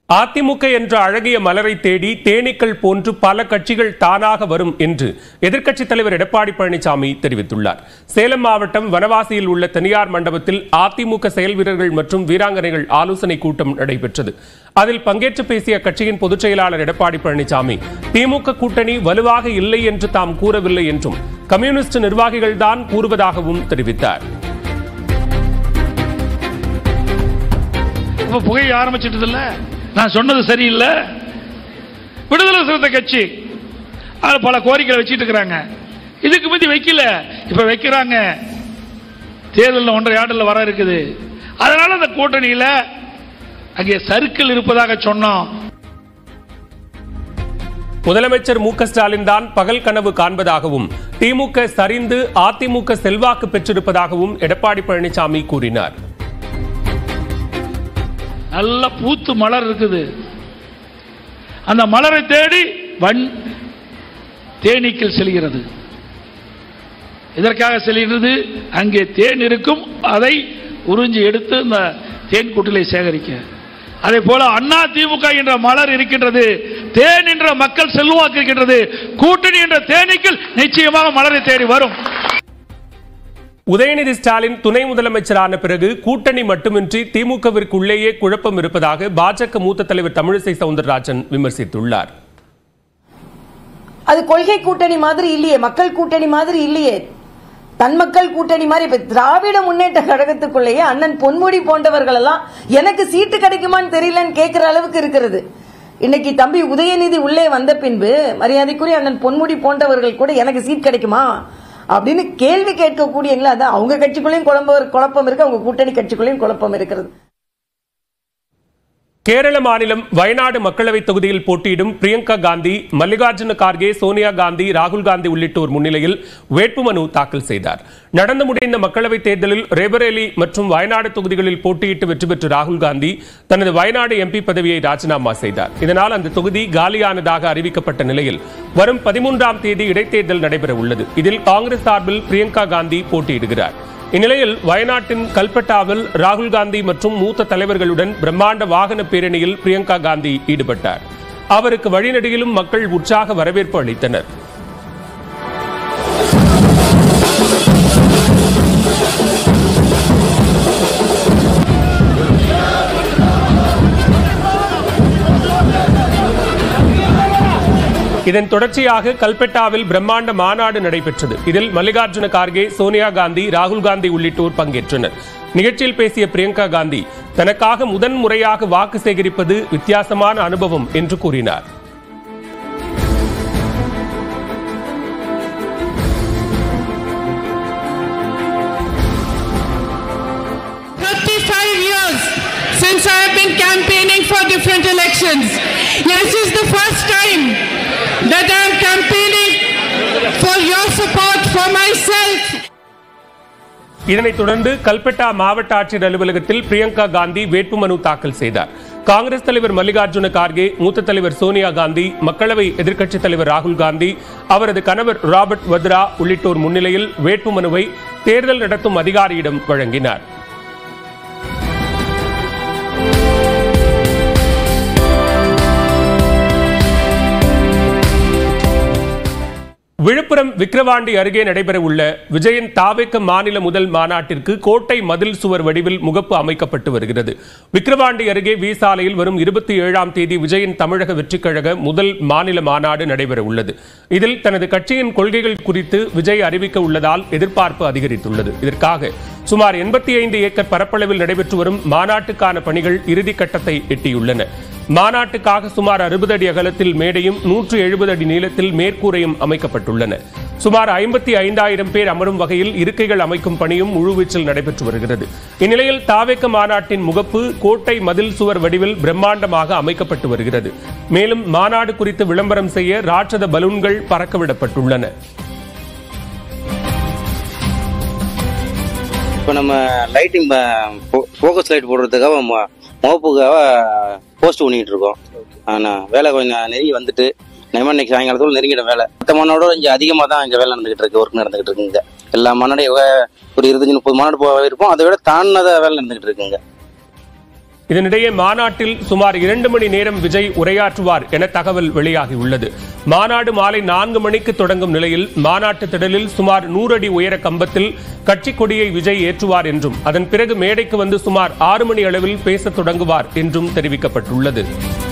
அதிமுக என்ற அழகிய மலரை தேடி தேனீக்கள் போன்று பல கட்சிகள் தானாக வரும் என்று எதிர்க்கட்சித் தலைவர் எடப்பாடி பழனிசாமி தெரிவித்துள்ளார் சேலம் மாவட்டம் வனவாசியில் உள்ள தனியார் மண்டபத்தில் அதிமுக செயல் வீரர்கள் மற்றும் வீராங்கனைகள் ஆலோசனை கூட்டம் நடைபெற்றது அதில் பங்கேற்று பேசிய கட்சியின் பொதுச் செயலாளர் எடப்பாடி பழனிசாமி திமுக கூட்டணி வலுவாக இல்லை என்று தாம் கூறவில்லை என்றும் கம்யூனிஸ்ட் நிர்வாகிகள்தான் கூறுவதாகவும் தெரிவித்தார் இப்ப புகைய ஆரம்பிச்சிட்டது இல்ல நான் சொன்னது சரியில்லை விடுதலை சிறுத்தை கட்சி அது பல கோரிக்கை வச்சிட்டு இருக்கிறாங்க இதுக்கு முந்தி வைக்கல இப்ப வைக்கிறாங்க தேர்தலில் ஒன்றரை ஆண்டுல வர இருக்குது அதனால அந்த கூட்டணியில அங்கே சர்க்கிள் இருப்பதாக சொன்னோம் முதலமைச்சர் மு க ஸ்டாலின் தான் பகல் கனவு காண்பதாகவும் திமுக சரிந்து அதிமுக செல்வாக்கு பெற்றிருப்பதாகவும் எடப்பாடி பழனிசாமி கூறினார் நல்ல பூத்து மலர் இருக்குது அந்த மலரை தேடி வன் தேனீக்கள் செல்கிறது இதற்காக செல்கிறது அங்கே தேன் இருக்கும் அதை உறிஞ்சி எடுத்து இந்த தேன் கூட்டிலை சேகரிக்க அதே போல அண்ணா திமுக என்ற மலர் இருக்கின்றது தேன் என்ற மக்கள் செல்வாக்கு இருக்கின்றது கூட்டணி என்ற தேனீக்கள் நிச்சயமாக மலரை தேடி வரும் உதயநிதி ஸ்டாலின் துணை முதலமைச்சரான பிறகு கூட்டணி மட்டுமின்றி திமுகவிற்குள்ளேயே குழப்பம் இருப்பதாக பாஜக மூத்த தலைவர் தமிழிசை சவுந்தரராஜன் விமர்சித்துள்ளார் அது கொள்கை கூட்டணி மாதிரி இல்லையே மக்கள் கூட்டணி மாதிரி இல்லையே தன் மக்கள் கூட்டணி மாதிரி இப்ப திராவிட முன்னேற்ற கழகத்துக்குள்ளேயே அண்ணன் பொன்முடி போன்றவர்கள் எல்லாம் எனக்கு சீட்டு கிடைக்குமான்னு தெரியலன்னு கேட்கிற அளவுக்கு இருக்கிறது இன்னைக்கு தம்பி உதயநிதி உள்ளே வந்த பின்பு மரியாதைக்குரிய அண்ணன் பொன்முடி போன்றவர்கள் கூட எனக்கு சீட் கிடைக்குமா அப்படின்னு கேள்வி கேட்கக்கூடியங்களா அதான் அவங்க கட்சிக்குள்ளேயும் குழப்பம் குழப்பம் இருக்கு அவங்க கூட்டணி கட்சிக்குள்ளேயும் குழப்பம் இருக்கிறது கேரள மாநிலம் வயநாடு மக்களவைத் தொகுதியில் போட்டியிடும் பிரியங்கா காந்தி மல்லிகார்ஜுன கார்கே சோனியா காந்தி ராகுல் காந்தி உள்ளிட்டோர் முன்னிலையில் வேட்புமனு தாக்கல் செய்தார் நடந்து முடிந்த மக்களவைத் தேர்தலில் ரேபரேலி மற்றும் வயநாடு தொகுதிகளில் போட்டியிட்டு வெற்றி பெற்ற ராகுல் காந்தி தனது வயநாடு எம்பி பதவியை ராஜினாமா செய்தார் இதனால் அந்த தொகுதி காலியானதாக அறிவிக்கப்பட்ட நிலையில் வரும் பதிமூன்றாம் தேதி இடைத்தேர்தல் நடைபெற உள்ளது இதில் காங்கிரஸ் சார்பில் பிரியங்கா காந்தி போட்டியிடுகிறார் இந்நிலையில் வயநாட்டின் கல்பட்டாவில் ராகுல் காந்தி மற்றும் மூத்த தலைவர்களுடன் பிரம்மாண்ட வாகன பேரணியில் பிரியங்கா காந்தி ஈடுபட்டார் அவருக்கு வழிநெடுகிலும் மக்கள் உற்சாக வரவேற்பு அளித்தனர் இதன் தொடர்ச்சியாக கல்பெட்டாவில் பிரம்மாண்ட மாநாடு நடைபெற்றது இதில் மல்லிகார்ஜுன கார்கே சோனியா காந்தி ராகுல் காந்தி உள்ளிட்டோர் பங்கேற்றனர் நிகழ்ச்சியில் பேசிய பிரியங்கா காந்தி தனக்காக முதன் முறையாக வாக்கு சேகரிப்பது வித்தியாசமான அனுபவம் என்று கூறினார் Thirty-five years since I have been campaigning for different elections. This is the first time that I am campaigning for your support for myself. இதனைத் தொடர்ந்து கல்பெட்டா மாவட்ட ஆட்சியர் அலுவலகத்தில் பிரியங்கா காந்தி வேட்புமனு தாக்கல் செய்தார் காங்கிரஸ் தலைவர் மல்லிகார்ஜுன கார்கே மூத்த தலைவர் சோனியா காந்தி மக்களவை எதிர்க்கட்சித் தலைவர் ராகுல் காந்தி அவரது கணவர் ராபர்ட் வத்ரா உள்ளிட்டோர் முன்னிலையில் வேட்புமனுவை தேர்தல் நடத்தும் அதிகாரியிடம் வழங்கினார் விழுப்புரம் விக்கிரவாண்டி அருகே நடைபெறவுள்ள விஜயன் தாவேக்க மாநில முதல் மாநாட்டிற்கு கோட்டை மதில் சுவர் வடிவில் முகப்பு அமைக்கப்பட்டு வருகிறது விக்கிரவாண்டி அருகே வி சாலையில் வரும் இருபத்தி ஏழாம் தேதி விஜயன் தமிழக வெற்றிக் கழக முதல் மாநில மாநாடு நடைபெற உள்ளது இதில் தனது கட்சியின் கொள்கைகள் குறித்து விஜய் அறிவிக்க உள்ளதால் எதிர்பார்ப்பு அதிகரித்துள்ளது இதற்காக சுமார் எண்பத்தி ஐந்து ஏக்கர் பரப்பளவில் நடைபெற்று வரும் மாநாட்டுக்கான பணிகள் இறுதி கட்டத்தை எட்டியுள்ளன மாநாட்டுக்காக சுமார் அறுபது அடி அகலத்தில் மேடையும் நூற்று எழுபது அடி நீளத்தில் மேற்கூரையும் அமைக்கப்பட்டுள்ளன சுமார் ஐம்பத்தி ஐந்தாயிரம் பேர் அமரும் வகையில் இருக்கைகள் அமைக்கும் பணியும் முழுவீச்சில் நடைபெற்று வருகிறது இந்நிலையில் தாவேக்க மாநாட்டின் முகப்பு கோட்டை மதில் சுவர் வடிவில் பிரம்மாண்டமாக அமைக்கப்பட்டு வருகிறது மேலும் மாநாடு குறித்து விளம்பரம் செய்ய ராட்சத பலூன்கள் பறக்கவிடப்பட்டுள்ளன இப்போ நம்ம லைட்டிங் ஃபோக்கஸ் லைட் போடுறதுக்காக மொ- முகப்புக்காக போஸ்ட் பண்ணிட்டு இருக்கோம் ஆனால் வேலை கொஞ்சம் நெருங்கி வந்துட்டு நம்ம இன்னைக்கு சாயங்காலத்தோட நெருங்கிட வேலை மற்ற மண்ணோட கொஞ்சம் அதிகமாக தான் இங்கே வேலை நடந்துகிட்டு இருக்கு ஒர்க் நடந்துகிட்டு இருக்குங்க எல்லா மண்ணோட ஒரு இருபத்தஞ்சு முப்பது மாநாடு போயிருப்போம் அதை விட தாண்டினத வேலை நடந்துகிட்டு இருக்குங்க இதனிடையே மாநாட்டில் சுமார் இரண்டு மணி நேரம் விஜய் உரையாற்றுவார் என தகவல் வெளியாகியுள்ளது மாநாடு மாலை நான்கு மணிக்கு தொடங்கும் நிலையில் மாநாட்டு திடலில் சுமார் நூறு அடி உயர கம்பத்தில் கட்சி கொடியை விஜய் ஏற்றுவார் என்றும் அதன் பிறகு மேடைக்கு வந்து சுமார் ஆறு மணி அளவில் பேசத் தொடங்குவார் என்றும் தெரிவிக்கப்பட்டுள்ளது